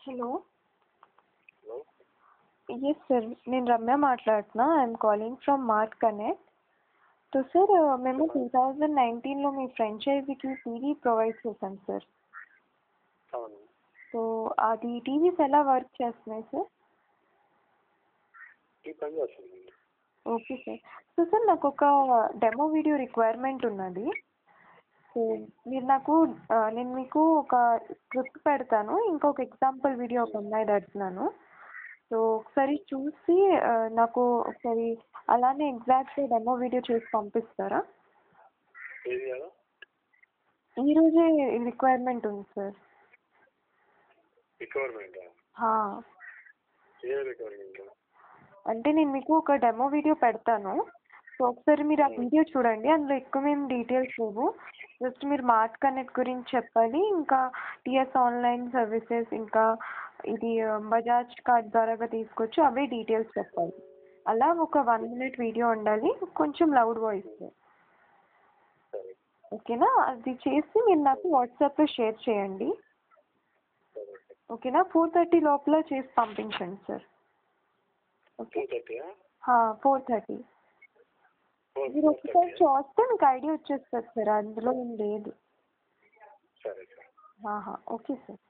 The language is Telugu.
హలో హలో ఎస్ సార్ నేను రమ్య మాట్లాడుతున్నా I'm calling from mart connect so sir మేము టూ థౌజండ్ నైన్టీన్లో మీ ఫ్రాంచైజీకి టీవీ ప్రొవైడ్ చేశాం సార్ అవును సో అది టీవీస్ ఎలా వర్క్ చేస్తున్నాయి సార్ ఈ పని చేస్తుంది ఓకే సార్ సో సార్ నాకు ఒక డెమో వీడియో రిక్వైర్మెంట్ ఉన్నది సో మీరు నాకు ఆ, నేను మీకు ఒక స్క్రిప్ట్ పెడతాను ఇంకొక ఎగ్జాంపుల్ వీడియో ఒక అమ్మాయి పెడుతున్నాను సో ఒకసారి చూసి ఆ, నాకు ఒకసారి అలానే ఎగ్జాక్ట్ డెమో వీడియో చేసి పంపిస్తారా ఏది కదా ఈరోజే రిక్వైర్మెంట్ ఉంది సార్ రిక్వైర్మెంట్ హా. ఏ రిక్వైర్మెంట్ అంటే నేను మీకు ఒక డెమో వీడియో పెడతాను సో ఒకసారి మీరు ఆ వీడియో చూడండి అందులో ఎక్కువ మేము డీటెయిల్స్ లేవు జస్ట్ మీరు మార్ట్ కనెక్ట్ గురించి చెప్పాలి ఇంకా టిఎస్ ఆన్లైన్ సర్వీసెస్ ఇంకా ఇది ఆ, బజాజ్ కార్డ్ ద్వారా తీసుకోవచ్చు అవే డీటెయిల్స్ చెప్పాలి అలా ఒక వన్ మినిట్ వీడియో ఉండాలి కొంచెం లౌడ్ వాయిస్ సరే ఓకేనా అది చేసి మీరు నాకు వాట్సాప్లో షేర్ చేయండి సరే ఓకేనా ఫోర్ థర్టీ లోపల చేసి పంపించండి సార్ టూ ఓకే థర్టీయా ఫోర్ థర్టీ ఫోర్ మీరు ఒకసారి చూస్తే మీకు ఐడియా వచ్చేస్తుంది సార్ అందులో ఏం లేదు సరే సరే ఆహా, ఓకే సార్